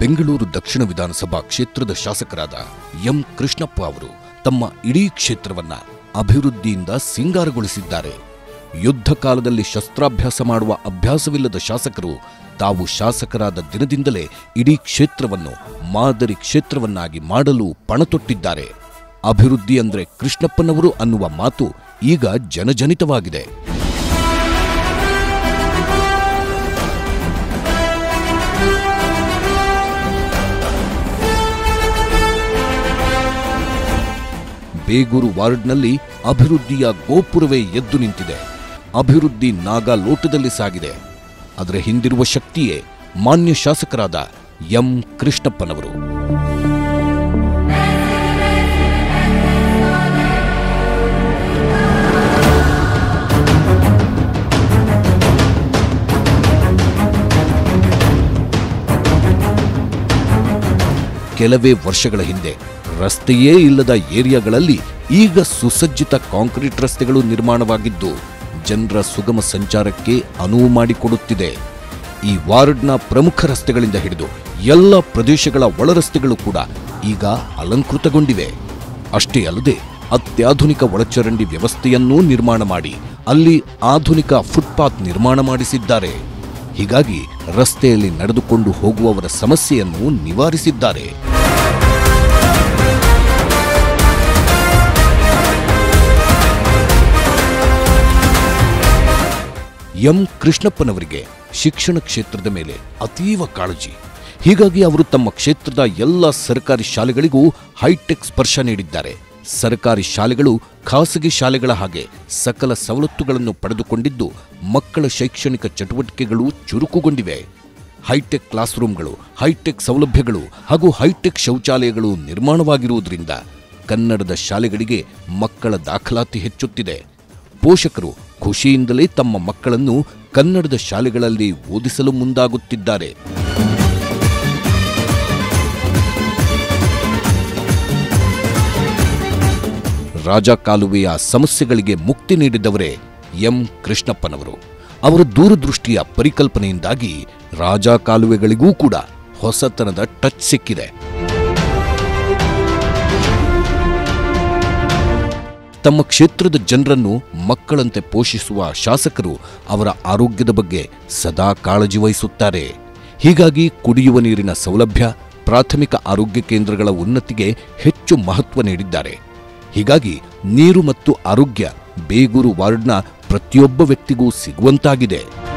ಬೆಂಗಳೂರು ದಕ್ಷಿಣ ವಿಧಾನಸಭಾ ಕ್ಷೇತ್ರದ ಶಾಸಕರಾದ ಎಂ ಕೃಷ್ಣಪ್ಪ ಅವರು ತಮ್ಮ ಇಡೀ ಕ್ಷೇತ್ರವನ್ನ ಅಭಿವೃದ್ಧಿಯಿಂದ ಸಿಂಗಾರಗೊಳಿಸಿದ್ದಾರೆ ಯುದ್ಧ ಕಾಲದಲ್ಲಿ ಶಸ್ತ್ರಾಭ್ಯಾಸ ಮಾಡುವ ಅಭ್ಯಾಸವಿಲ್ಲದ ಶಾಸಕರು ತಾವು ಶಾಸಕರಾದ ದಿನದಿಂದಲೇ ಇಡೀ ಕ್ಷೇತ್ರವನ್ನು ಮಾದರಿ ಕ್ಷೇತ್ರವನ್ನಾಗಿ ಮಾಡಲು ಪಣತೊಟ್ಟಿದ್ದಾರೆ ಅಭಿವೃದ್ಧಿ ಅಂದ್ರೆ ಕೃಷ್ಣಪ್ಪನವರು ಅನ್ನುವ ಮಾತು ಈಗ ಜನಜನಿತವಾಗಿದೆ ಬೇಗೂರು ವಾರ್ಡ್ನಲ್ಲಿ ಅಭಿವೃದ್ಧಿಯ ಗೋಪುರವೇ ಎದ್ದು ನಿಂತಿದೆ ಅಭಿವೃದ್ಧಿ ನಾಗ ಲೋಟದಲ್ಲಿ ಸಾಗಿದೆ ಅದರ ಹಿಂದಿರುವ ಶಕ್ತಿಯೇ ಮಾನ್ಯ ಶಾಸಕರಾದ ಎಂ ಕೃಷ್ಣಪ್ಪನವರು ಕೆಲವೇ ವರ್ಷಗಳ ಹಿಂದೆ ರಸ್ತೆಯೇ ಇಲ್ಲದ ಏರಿಯಾಗಳಲ್ಲಿ ಈಗ ಸುಸಜ್ಜಿತ ಕಾಂಕ್ರೀಟ್ ರಸ್ತೆಗಳು ನಿರ್ಮಾಣವಾಗಿದ್ದು ಜನರ ಸುಗಮ ಸಂಚಾರಕ್ಕೆ ಅನುವು ಮಾಡಿಕೊಡುತ್ತಿದೆ ಈ ವಾರ್ಡ್ನ ಪ್ರಮುಖ ರಸ್ತೆಗಳಿಂದ ಹಿಡಿದು ಎಲ್ಲ ಪ್ರದೇಶಗಳ ಒಳರಸ್ತೆಗಳು ಕೂಡ ಈಗ ಅಲಂಕೃತಗೊಂಡಿವೆ ಅಷ್ಟೇ ಅಲ್ಲದೆ ಅತ್ಯಾಧುನಿಕ ಒಳಚರಂಡಿ ವ್ಯವಸ್ಥೆಯನ್ನೂ ನಿರ್ಮಾಣ ಮಾಡಿ ಅಲ್ಲಿ ಆಧುನಿಕ ಫುಟ್ಪಾತ್ ನಿರ್ಮಾಣ ಮಾಡಿಸಿದ್ದಾರೆ ಹೀಗಾಗಿ ರಸ್ತೆಯಲ್ಲಿ ನಡೆದುಕೊಂಡು ಹೋಗುವವರ ಸಮಸ್ಯೆಯನ್ನು ನಿವಾರಿಸಿದ್ದಾರೆ ಎಂ ಕೃಷ್ಣಪ್ಪನವರಿಗೆ ಶಿಕ್ಷಣ ಕ್ಷೇತ್ರದ ಮೇಲೆ ಅತೀವ ಕಾಳಜಿ ಹೀಗಾಗಿ ಅವರು ತಮ್ಮ ಕ್ಷೇತ್ರದ ಎಲ್ಲ ಸರ್ಕಾರಿ ಶಾಲೆಗಳಿಗೂ ಹೈಟೆಕ್ ಸ್ಪರ್ಶ ನೀಡಿದ್ದಾರೆ ಸರ್ಕಾರಿ ಶಾಲೆಗಳು ಖಾಸಗಿ ಶಾಲೆಗಳ ಹಾಗೆ ಸಕಲ ಸವಲತ್ತುಗಳನ್ನು ಪಡೆದುಕೊಂಡಿದ್ದು ಮಕ್ಕಳ ಶೈಕ್ಷಣಿಕ ಚಟುವಟಿಕೆಗಳು ಚುರುಕುಗೊಂಡಿವೆ ಹೈಟೆಕ್ ಕ್ಲಾಸ್ ರೂಮ್ಗಳು ಹೈಟೆಕ್ ಸೌಲಭ್ಯಗಳು ಹಾಗೂ ಹೈಟೆಕ್ ಶೌಚಾಲಯಗಳು ನಿರ್ಮಾಣವಾಗಿರುವುದರಿಂದ ಕನ್ನಡದ ಶಾಲೆಗಳಿಗೆ ಮಕ್ಕಳ ದಾಖಲಾತಿ ಹೆಚ್ಚುತ್ತಿದೆ ಪೋಷಕರು ಖುಷಿಯಿಂದಲೇ ತಮ್ಮ ಮಕ್ಕಳನ್ನು ಕನ್ನಡದ ಶಾಲೆಗಳಲ್ಲಿ ಓದಿಸಲು ಮುಂದಾಗುತ್ತಿದ್ದಾರೆ ರಾಜ ಕಾಲುವೆಯ ಸಮಸ್ಯೆಗಳಿಗೆ ಮುಕ್ತಿ ನೀಡಿದವರೇ ಎಂ ಕೃಷ್ಣಪ್ಪನವರು ಅವರ ದೂರದೃಷ್ಟಿಯ ಪರಿಕಲ್ಪನೆಯಿಂದಾಗಿ ರಾಜ ಕಾಲುವೆಗಳಿಗೂ ಕೂಡ ಹೊಸತನದ ಟಚ್ ಸಿಕ್ಕಿದೆ ತಮ್ಮ ಕ್ಷೇತ್ರದ ಜನರನ್ನು ಮಕ್ಕಳಂತೆ ಪೋಷಿಸುವ ಶಾಸಕರು ಅವರ ಆರೋಗ್ಯದ ಬಗ್ಗೆ ಸದಾ ಕಾಳಜಿ ವಹಿಸುತ್ತಾರೆ ಹೀಗಾಗಿ ಕುಡಿಯುವ ನೀರಿನ ಸೌಲಭ್ಯ ಪ್ರಾಥಮಿಕ ಆರೋಗ್ಯ ಕೇಂದ್ರಗಳ ಉನ್ನತಿಗೆ ಹೆಚ್ಚು ಮಹತ್ವ ನೀಡಿದ್ದಾರೆ ಹೀಗಾಗಿ ನೀರು ಮತ್ತು ಆರೋಗ್ಯ ಬೇಗೂರು ವಾರ್ಡ್ನ ಪ್ರತಿಯೊಬ್ಬ ವ್ಯಕ್ತಿಗೂ ಸಿಗುವಂತಾಗಿದೆ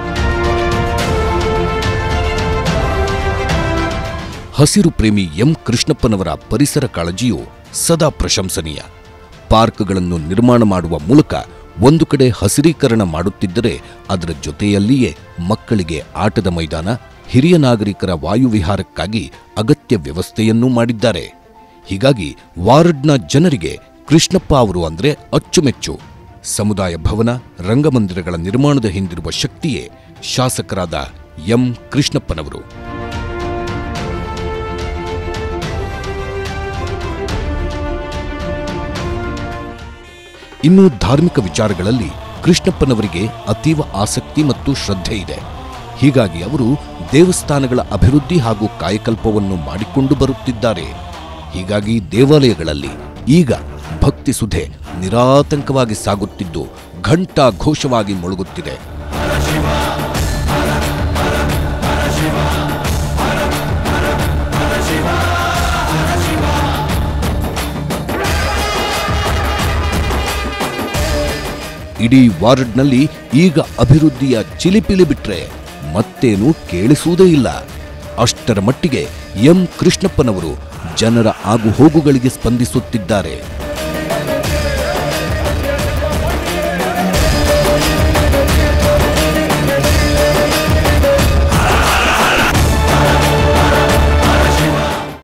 ಹಸಿರು ಪ್ರೇಮಿ ಎಂ ಕೃಷ್ಣಪ್ಪನವರ ಪರಿಸರ ಕಾಳಜಿಯು ಸದಾ ಪ್ರಶಂಸನೀಯ ಪಾರ್ಕ್ಗಳನ್ನು ನಿರ್ಮಾಣ ಮಾಡುವ ಮೂಲಕ ಒಂದು ಕಡೆ ಹಸಿರೀಕರಣ ಮಾಡುತ್ತಿದ್ದರೆ ಅದರ ಜೊತೆಯಲ್ಲಿಯೇ ಮಕ್ಕಳಿಗೆ ಆಟದ ಮೈದಾನ ಹಿರಿಯ ನಾಗರಿಕರ ವಾಯುವಿಹಾರಕ್ಕಾಗಿ ಅಗತ್ಯ ವ್ಯವಸ್ಥೆಯನ್ನೂ ಮಾಡಿದ್ದಾರೆ ಹೀಗಾಗಿ ವಾರ್ಡ್ನ ಜನರಿಗೆ ಕೃಷ್ಣಪ್ಪ ಅವರು ಅಂದ್ರೆ ಅಚ್ಚುಮೆಚ್ಚು ಸಮುದಾಯ ಭವನ ರಂಗಮಂದಿರಗಳ ನಿರ್ಮಾಣದ ಹಿಂದಿರುವ ಶಕ್ತಿಯೇ ಶಾಸಕರಾದ ಎಂ ಕೃಷ್ಣಪ್ಪನವರು ಇನ್ನು ಧಾರ್ಮಿಕ ವಿಚಾರಗಳಲ್ಲಿ ಕೃಷ್ಣಪ್ಪನವರಿಗೆ ಅತೀವ ಆಸಕ್ತಿ ಮತ್ತು ಶ್ರದ್ಧೆ ಇದೆ ಹೀಗಾಗಿ ಅವರು ದೇವಸ್ಥಾನಗಳ ಅಭಿವೃದ್ಧಿ ಹಾಗೂ ಕಾಯಕಲ್ಪವನ್ನು ಮಾಡಿಕೊಂಡು ಬರುತ್ತಿದ್ದಾರೆ ಹೀಗಾಗಿ ದೇವಾಲಯಗಳಲ್ಲಿ ಈಗ ಭಕ್ತಿ ಸುಧೆ ನಿರಾತಂಕವಾಗಿ ಸಾಗುತ್ತಿದ್ದು ಘಂಟಾ ಘೋಷವಾಗಿ ಮೊಳಗುತ್ತಿದೆ ಇಡೀ ವಾರ್ಡ್ನಲ್ಲಿ ಈಗ ಅಭಿವೃದ್ಧಿಯ ಚಿಲಿಪಿಲಿ ಬಿಟ್ರೆ ಮತ್ತೇನು ಕೇಳಿಸುವುದೇ ಇಲ್ಲ ಅಷ್ಟರ ಮಟ್ಟಿಗೆ ಎಂ ಕೃಷ್ಣಪ್ಪನವರು ಜನರ ಆಗುಹೋಗುಗಳಿಗೆ ಸ್ಪಂದಿಸುತ್ತಿದ್ದಾರೆ